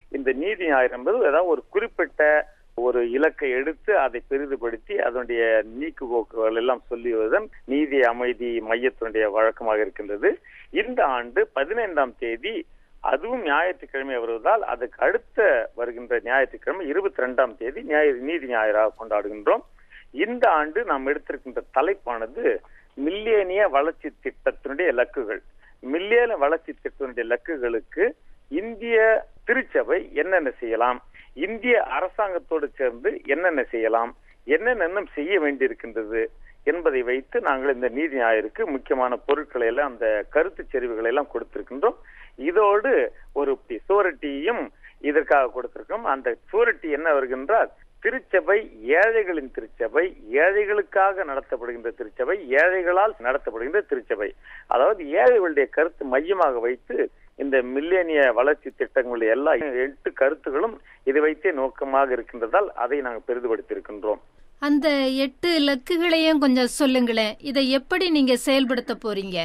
இந்த நீதி ஞாயிறு என்பது ஏதாவது ஒரு குறிப்பிட்ட ஒரு இலக்கை எடுத்து அதை பெரிதுபடுத்தி அதனுடைய நீக்குபோக்குகள் எல்லாம் சொல்லுவதன் நீதி அமைதி மையத்தினுடைய வழக்கமாக இருக்கின்றது இந்த ஆண்டு பதினைந்தாம் தேதி அதுவும் ஞாயிற்றுக்கிழமை வருவதால் அதுக்கு அடுத்த வருகின்ற ஞாயிற்றுக்கிழமை இருபத்தி ரெண்டாம் தேதி ஞாயிறு நீதி ஞாயிறாக கொண்டாடுகின்றோம் இந்த ஆண்டு நாம் எடுத்திருக்கின்ற தலைப்பானது மில்லேனிய வளர்ச்சி திட்டத்தினுடைய இலக்குகள் மில்லேனிய வளர்ச்சி திட்டத்தினுடைய இலக்குகளுக்கு இந்திய திருச்சபை என்னென்ன செய்யலாம் இந்திய அரசாங்கத்தோடு சேர்ந்து என்னென்ன செய்யலாம் என்னென்ன இன்னும் செய்ய வேண்டியிருக்கின்றது என்பதை வைத்து நாங்கள் இந்த நீதி ஞாயிற்கு முக்கியமான பொருட்களை எல்லாம் அந்த கருத்து செறிவுகளை எல்லாம் கொடுத்திருக்கின்றோம் இதோடு ஒரு சுவரட்டியும் இதற்காக கொடுத்திருக்கோம் அந்த சுவரட்டி என்ன வருகின்றால் திருச்சபை ஏழைகளின் திருச்சபை ஏழைகளுக்காக நடத்தப்படுகின்ற திருச்சபை ஏழைகளால் நடத்தப்படுகின்ற திருச்சபை அதாவது ஏழைகளுடைய கருத்து மையமாக வைத்து இந்த மில்லேனிய வளர்ச்சி திட்டங்களுடைய எல்லா எட்டு கருத்துகளும் இதை வைத்தே நோக்கமாக இருக்கின்றதால் அதை நாங்கள் பெரிதுபடுத்தி இருக்கின்றோம் அந்த எட்டு இலக்குகளையும் கொஞ்சம் சொல்லுங்களேன் இதை எப்படி நீங்க செயல்படுத்த போறீங்க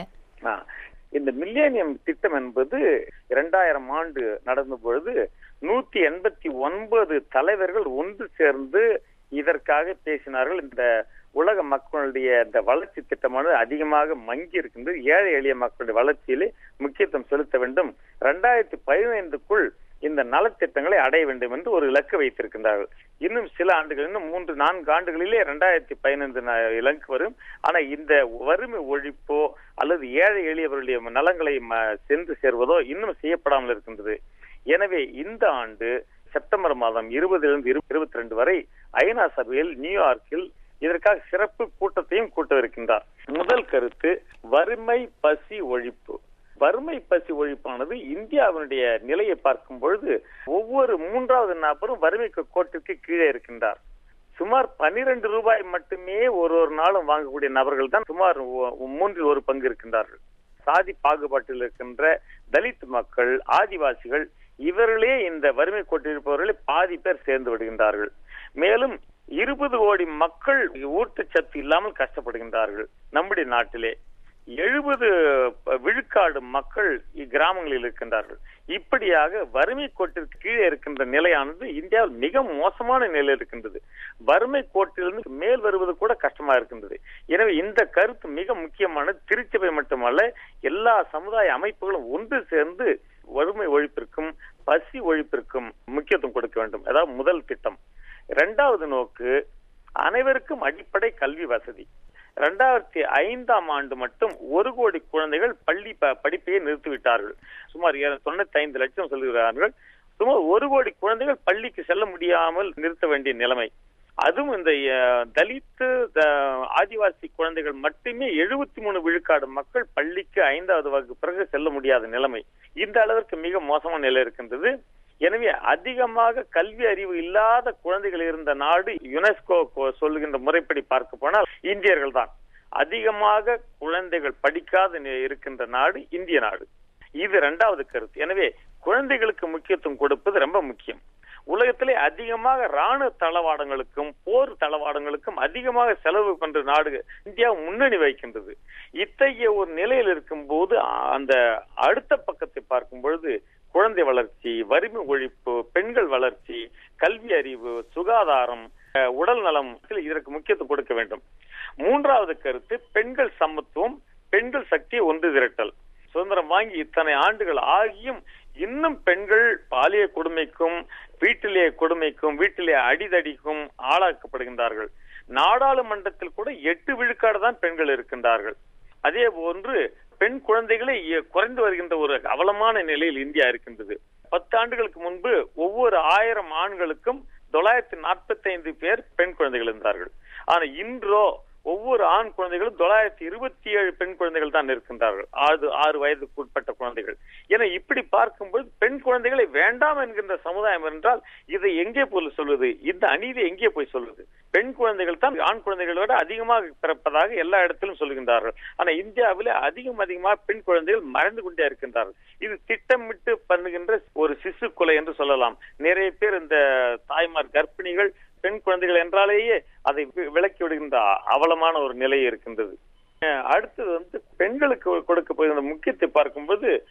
இந்த மில்லேனியம் திட்டம் என்பது இரண்டாயிரம் ஆண்டு நடந்த பொழுது நூத்தி எண்பத்தி ஒன்பது தலைவர்கள் ஒன்று சேர்ந்து இதற்காக பேசினார்கள் இந்த உலக மக்களுடைய இந்த வளர்ச்சி திட்டமானது அதிகமாக மங்கி இருக்கின்றது ஏழை எளிய மக்களுடைய வளர்ச்சியிலே முக்கியத்துவம் செலுத்த வேண்டும் இரண்டாயிரத்தி பதினைந்துக்குள் இந்த நலத்திட்டங்களை அடைய வேண்டும் என்று ஒரு இலக்கு வைத்திருக்கின்றார்கள் இன்னும் சில ஆண்டுகள் இன்னும் மூன்று நான்கு ஆண்டுகளிலே இரண்டாயிரத்தி பதினைந்து இலக்கு வரும் ஆனா இந்த வறுமை ஒழிப்போ அல்லது ஏழை எளியவர்களுடைய நலங்களை சென்று சேர்வதோ இன்னும் செய்யப்படாமல் இருக்கின்றது எனவே இந்த ஆண்டு செப்டம்பர் மாதம் இருபதிலிருந்து இருபத்தி ரெண்டு வரை ஐநா சபையில் நியூயார்க்கில் இதற்காக சிறப்பு கூட்டத்தையும் கூட்டவிருக்கின்றார் முதல் கருத்து வறுமை பசி ஒழிப்பு வறுமை பசி ஒழிப்பானது இந்தியாவினுடைய நிலையை பார்க்கும் பொழுது ஒவ்வொரு மூன்றாவது நபரும் வறுமை கோட்டிற்கு கீழே இருக்கின்றார் சுமார் பனிரெண்டு ரூபாய் மட்டுமே ஒரு ஒரு நாளும் வாங்கக்கூடிய நபர்கள் தான் சுமார் மூன்றில் ஒரு பங்கு இருக்கின்றார்கள் சாதி பாகுபாட்டில் இருக்கின்ற தலித் மக்கள் ஆதிவாசிகள் இவர்களே இந்த வறுமை கோட்டிருப்பவர்களே பாதி பேர் சேர்ந்து விடுகின்றார்கள் மேலும் இருபது கோடி மக்கள் ஊட்டச்சத்து இல்லாமல் கஷ்டப்படுகின்றார்கள் நம்முடைய நாட்டிலே எழுபது விழுக்காடு மக்கள் இக்கிராமங்களில் இருக்கின்றார்கள் இப்படியாக வறுமை கோட்டிற்கு கீழே இருக்கின்ற நிலையானது இந்தியாவில் மிக மோசமான நிலை இருக்கின்றது வறுமை கோட்டிலிருந்து மேல் வருவது கூட கஷ்டமா இருக்கின்றது எனவே இந்த கருத்து மிக முக்கியமான திருச்சபை மட்டுமல்ல எல்லா சமுதாய அமைப்புகளும் ஒன்று சேர்ந்து வறுமை ஒழிப்பிற்கும் பசி ஒழிப்பிற்கும் முக்கியத்துவம் கொடுக்க வேண்டும் அதாவது முதல் திட்டம் இரண்டாவது நோக்கு அனைவருக்கும் அடிப்படை கல்வி வசதி இரண்டாயிரத்தி ஐந்தாம் ஆண்டு மட்டும் ஒரு கோடி குழந்தைகள் பள்ளி படிப்பையே நிறுத்திவிட்டார்கள் சுமார் தொண்ணூத்தி ஐந்து லட்சம் சொல்கிறார்கள் சுமார் ஒரு கோடி குழந்தைகள் பள்ளிக்கு செல்ல முடியாமல் நிறுத்த வேண்டிய நிலைமை அதுவும் இந்த தலித்து ஆதிவாசி குழந்தைகள் மட்டுமே எழுபத்தி மூணு விழுக்காடு மக்கள் பள்ளிக்கு ஐந்தாவது வகுப்பு பிறகு செல்ல முடியாத நிலைமை இந்த அளவிற்கு மிக மோசமான நிலை இருக்கின்றது எனவே அதிகமாக கல்வி அறிவு இல்லாத குழந்தைகள் இருந்த நாடு யுனெஸ்கோ சொல்லுகின்ற முறைப்படி பார்க்க போனால் இந்தியர்கள் தான் அதிகமாக குழந்தைகள் படிக்காத இருக்கின்ற நாடு இந்திய நாடு இது இரண்டாவது கருத்து எனவே குழந்தைகளுக்கு முக்கியத்துவம் கொடுப்பது ரொம்ப முக்கியம் உலகத்திலே அதிகமாக ராணுவ தளவாடங்களுக்கும் போர் தளவாடங்களுக்கும் அதிகமாக செலவு பண்ற நாடு இந்தியா முன்னணி வைக்கின்றது இத்தகைய ஒரு நிலையில் இருக்கும் போது அந்த அடுத்த பக்கத்தை பார்க்கும் பொழுது குழந்தை வளர்ச்சி வறுமை ஒழிப்பு பெண்கள் வளர்ச்சி கல்வி அறிவு சுகாதாரம் உடல் நலம் இதற்கு முக்கியத்துவம் கொடுக்க வேண்டும் மூன்றாவது கருத்து பெண்கள் சமத்துவம் பெண்கள் சக்தியை ஒன்று திரட்டல் சுதந்திரம் வாங்கி இத்தனை ஆண்டுகள் ஆகியும் இன்னும் பெண்கள் பாலிய கொடுமைக்கும் வீட்டிலே கொடுமைக்கும் வீட்டிலே அடிதடிக்கும் ஆளாக்கப்படுகின்றார்கள் நாடாளுமன்றத்தில் கூட எட்டு விழுக்காடு தான் பெண்கள் இருக்கின்றார்கள் அதே போன்று பெண் குழந்தைகளை குறைந்து வருகின்ற ஒரு அவலமான நிலையில் இந்தியா இருக்கின்றது பத்து ஆண்டுகளுக்கு முன்பு ஒவ்வொரு ஆயிரம் ஆண்களுக்கும் தொள்ளாயிரத்தி நாற்பத்தி ஐந்து பேர் பெண் குழந்தைகள் இருந்தார்கள் ஆனா இன்றோ ஒவ்வொரு ஆண் குழந்தைகளும் தொள்ளாயிரத்தி இருபத்தி ஏழு பெண் குழந்தைகள் தான் இருக்கின்றார்கள் ஆறு ஆறு வயதுக்கு உட்பட்ட குழந்தைகள் என இப்படி பார்க்கும்போது பெண் குழந்தைகளை வேண்டாம் என்கின்ற சமுதாயம் என்றால் இதை எங்கே போய் சொல்வது இந்த அநீதி எங்கே போய் சொல்வது பெண் குழந்தைகள் தான் ஆண் குழந்தைகளை விட அதிகமாக பிறப்பதாக எல்லா இடத்திலும் சொல்கின்றார்கள் ஆனா இந்தியாவில் அதிகம் அதிகமாக பெண் குழந்தைகள் மறைந்து கொண்டே இருக்கின்றார்கள் இது திட்டமிட்டு பண்ணுகின்ற ஒரு சிசு கொலை என்று சொல்லலாம் நிறைய பேர் இந்த தாய்மார் கர்ப்பிணிகள் பெண் குழந்தைகள் என்றாலேயே அதை விளக்கி விடுகின்ற அவலமான ஒரு நிலை இருக்கின்றது அடுத்தது வந்து பெண்களுக்கு கொடுக்க போகிற முக்கியத்தை பார்க்கும்போது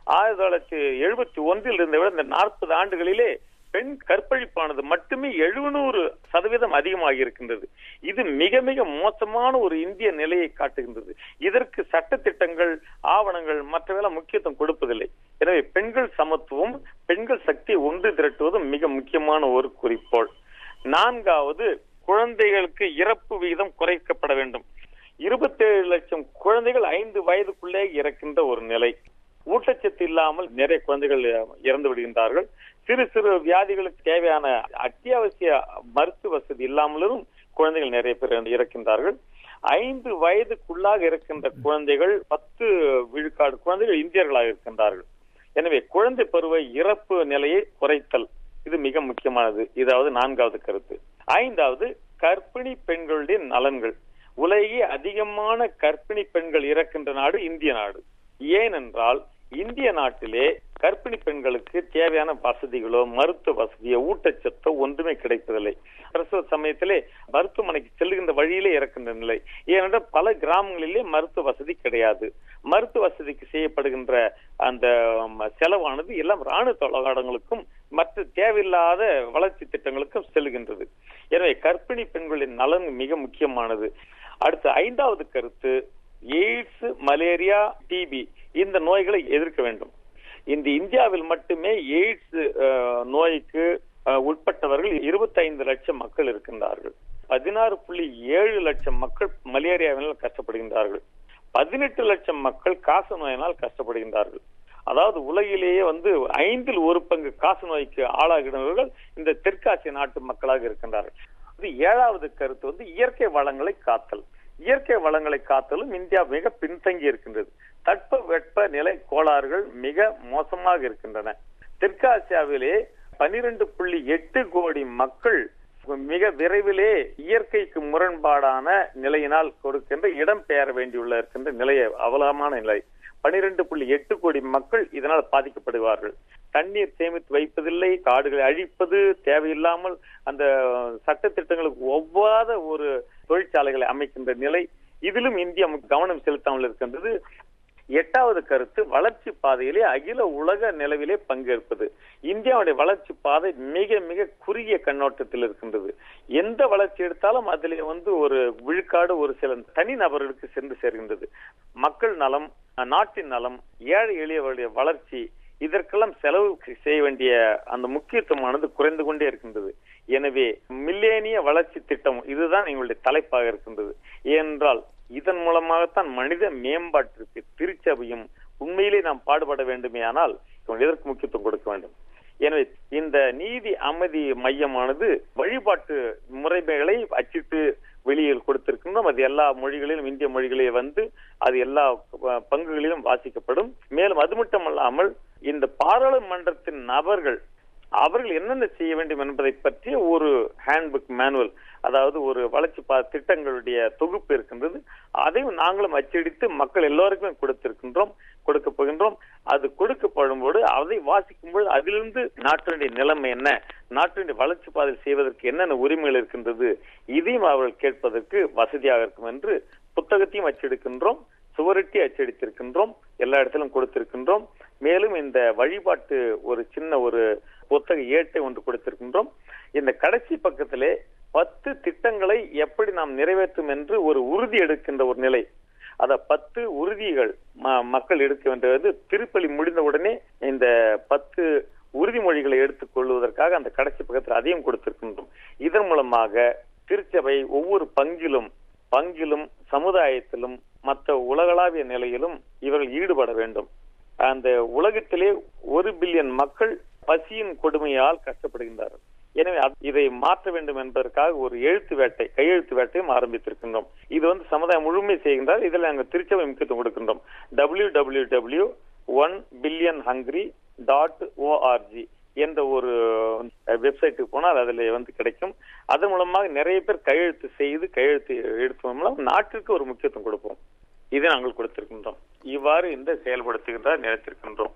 ஆயிரத்தி தொள்ளாயிரத்தி எழுபத்தி ஒன்றில் இருந்த விட இந்த நாற்பது ஆண்டுகளிலே பெண் கற்பழிப்பானது மட்டுமே எழுநூறு சதவீதம் அதிகமாகி இருக்கின்றது இது மிக மிக மோசமான ஒரு இந்திய நிலையை காட்டுகின்றது இதற்கு சட்டத்திட்டங்கள் ஆவணங்கள் மற்றவெல்லாம் முக்கியத்துவம் கொடுப்பதில்லை எனவே பெண்கள் சமத்துவம் பெண்கள் சக்தியை ஒன்று திரட்டுவதும் மிக முக்கியமான ஒரு குறிக்கோள் நான்காவது குழந்தைகளுக்கு இறப்பு விகிதம் குறைக்கப்பட வேண்டும் இருபத்தேழு லட்சம் குழந்தைகள் ஐந்து வயதுக்குள்ளே இறக்கின்ற ஒரு நிலை ஊட்டச்சத்து இல்லாமல் நிறைய குழந்தைகள் இறந்து விடுகின்றார்கள் சிறு சிறு வியாதிகளுக்கு தேவையான அத்தியாவசிய மருத்துவ வசதி இல்லாமலும் குழந்தைகள் நிறைய பேர் இறக்கின்றார்கள் ஐந்து வயதுக்குள்ளாக இருக்கின்ற குழந்தைகள் பத்து விழுக்காடு குழந்தைகள் இந்தியர்களாக இருக்கின்றார்கள் எனவே குழந்தை பருவ இறப்பு நிலையை குறைத்தல் இது மிக முக்கியமானது இதாவது நான்காவது கருத்து ஐந்தாவது கர்ப்பிணி பெண்களுடைய நலன்கள் உலகே அதிகமான கர்ப்பிணி பெண்கள் இறக்கின்ற நாடு இந்திய நாடு ஏனென்றால் இந்திய நாட்டிலே கர்ப்பிணி பெண்களுக்கு தேவையான வசதிகளோ மருத்துவ வசதியோ ஊட்டச்சத்தோ ஒன்றுமே கிடைப்பதில்லை பிரசவ சமயத்திலே மருத்துவமனைக்கு செல்லுகின்ற வழியிலே இறக்கின்ற நிலை ஏனென்றால் பல கிராமங்களிலே மருத்துவ வசதி கிடையாது மருத்துவ வசதிக்கு செய்யப்படுகின்ற அந்த செலவானது எல்லாம் ராணுவ தொழிலாளர்களுக்கும் மற்ற தேவையில்லாத வளர்ச்சி திட்டங்களுக்கும் செல்கின்றது எனவே கர்ப்பிணி பெண்களின் நலன் மிக முக்கியமானது அடுத்து ஐந்தாவது கருத்து எய்ட்ஸ் மலேரியா டிபி இந்த நோய்களை எதிர்க்க வேண்டும் இந்த இந்தியாவில் மட்டுமே எய்ட்ஸ் நோய்க்கு உட்பட்டவர்கள் இருபத்தைந்து லட்சம் மக்கள் இருக்கின்றார்கள் பதினாறு புள்ளி ஏழு லட்சம் மக்கள் மலேரியாவினால் கஷ்டப்படுகின்றார்கள் பதினெட்டு லட்சம் மக்கள் காச நோயினால் கஷ்டப்படுகின்றார்கள் அதாவது உலகிலேயே வந்து ஐந்தில் ஒரு பங்கு காச நோய்க்கு ஆளாகிறவர்கள் இந்த தெற்காசிய நாட்டு மக்களாக இருக்கின்றார்கள் இது ஏழாவது கருத்து வந்து இயற்கை வளங்களை காத்தல் இயற்கை வளங்களை காத்தலும் இந்தியா மிக பின்தங்கி இருக்கின்றது தட்ப வெப்ப நிலை கோளாறுகள் மிக மோசமாக இருக்கின்றன தெற்காசியாவிலே பனிரெண்டு புள்ளி எட்டு கோடி மக்கள் மிக விரைவிலே இயற்கைக்கு முரண்பாடான நிலையினால் கொடுக்கின்ற இடம் பெயர வேண்டியுள்ள இருக்கின்ற நிலைய அவலமான நிலை பனிரெண்டு புள்ளி எட்டு கோடி மக்கள் இதனால் பாதிக்கப்படுவார்கள் தண்ணீர் சேமித்து வைப்பதில்லை காடுகளை அழிப்பது தேவையில்லாமல் அந்த சட்ட திட்டங்களுக்கு ஒவ்வாத ஒரு தொழிற்சாலைகளை அமைக்கின்ற நிலை இதிலும் இந்தியா கவனம் செலுத்தாமல் இருக்கின்றது எட்டாவது கருத்து வளர்ச்சி பாதையிலே அகில உலக நிலவிலே பங்கேற்பது இந்தியாவுடைய வளர்ச்சி பாதை மிக மிக குறுகிய கண்ணோட்டத்தில் இருக்கின்றது எந்த வளர்ச்சி எடுத்தாலும் அதிலே வந்து ஒரு விழுக்காடு ஒரு சில தனி நபர்களுக்கு சென்று சேர்கின்றது மக்கள் நலம் நாட்டின் நலம் ஏழை எளியவருடைய வளர்ச்சி இதற்கெல்லாம் செலவு செய்ய வேண்டிய அந்த முக்கியத்துவமானது குறைந்து கொண்டே இருக்கின்றது எனவே மில்லேனிய வளர்ச்சி திட்டம் இதுதான் எங்களுடைய தலைப்பாக இருக்கின்றது ஏனென்றால் இதன் மூலமாகத்தான் மனித மேம்பாட்டிற்கு திருச்சபையும் உண்மையிலே நாம் பாடுபட வேண்டுமே ஆனால் இதற்கு முக்கியத்துவம் கொடுக்க வேண்டும் எனவே இந்த நீதி அமைதி மையமானது வழிபாட்டு முறைமைகளை அச்சிட்டு வெளியில் கொடுத்திருக்கின்றோம் அது எல்லா மொழிகளிலும் இந்திய மொழிகளிலே வந்து அது எல்லா பங்குகளிலும் வாசிக்கப்படும் மேலும் அது மட்டுமல்லாமல் இந்த பாராளுமன்றத்தின் நபர்கள் அவர்கள் என்னென்ன செய்ய வேண்டும் என்பதை பற்றிய ஒரு ஹேண்ட்புக் மேனுவல் அதாவது ஒரு வளர்ச்சி திட்டங்களுடைய தொகுப்பு இருக்கின்றது அதையும் நாங்களும் அச்சடித்து மக்கள் எல்லோருக்குமே கொடுத்திருக்கின்றோம் கொடுக்க போகின்றோம் அது கொடுக்கப்படும் போது அதை வாசிக்கும் பொழுது அதிலிருந்து நாட்டினுடைய நிலைமை என்ன நாட்டினுடைய வளர்ச்சி பாதையில் செய்வதற்கு என்னென்ன உரிமைகள் இருக்கின்றது இதையும் அவர்கள் கேட்பதற்கு வசதியாக இருக்கும் என்று புத்தகத்தையும் அச்செடுக்கின்றோம் சுவரட்டி அச்சடித்திருக்கின்றோம் எல்லா இடத்திலும் கொடுத்திருக்கின்றோம் மேலும் இந்த வழிபாட்டு ஒரு சின்ன ஒரு புத்தக ஏட்டை ஒன்று கொடுத்திருக்கின்றோம் இந்த கடைசி பக்கத்திலே பத்து திட்டங்களை எப்படி நாம் நிறைவேற்றும் என்று ஒரு உறுதி எடுக்கின்ற ஒரு நிலை அத பத்து உறுதிகள் மக்கள் எடுக்க வேண்டியது திருப்பலி முடிந்த உடனே இந்த பத்து உறுதிமொழிகளை எடுத்துக் கொள்வதற்காக அந்த கடைசி பக்கத்தில் அதையும் கொடுத்திருக்கின்றோம் இதன் மூலமாக திருச்சபை ஒவ்வொரு பங்கிலும் பங்கிலும் சமுதாயத்திலும் மற்ற உலகளாவிய நிலையிலும் இவர்கள் ஈடுபட வேண்டும் அந்த உலகத்திலே ஒரு பில்லியன் மக்கள் பசியின் கொடுமையால் கஷ்டப்படுகின்றார்கள் எனவே இதை மாற்ற வேண்டும் என்பதற்காக ஒரு எழுத்து வேட்டை கையெழுத்து வேட்டையும் ஆரம்பித்திருக்கின்றோம் இது வந்து சமுதாயம் முழுமை செய்கின்றார் இதில் நாங்கள் திருச்சபை முக்கியத்துவம் கொடுக்கின்றோம் W W W one billion hungry dot ORG என்ற ஒரு வெப்சைட்டுக்கு போனால் அதில் வந்து கிடைக்கும் அதன் மூலமாக நிறைய பேர் கையெழுத்து செய்து கையெழுத்து எடுத்து மூலம் நாட்டிற்கு ஒரு முக்கியத்துவம் கொடுப்போம் இதை நாங்கள் கொடுத்திருக்கின்றோம் இவ்வாறு இந்த செயல்படுத்துகின்ற நினைத்திருக்கின்றோம்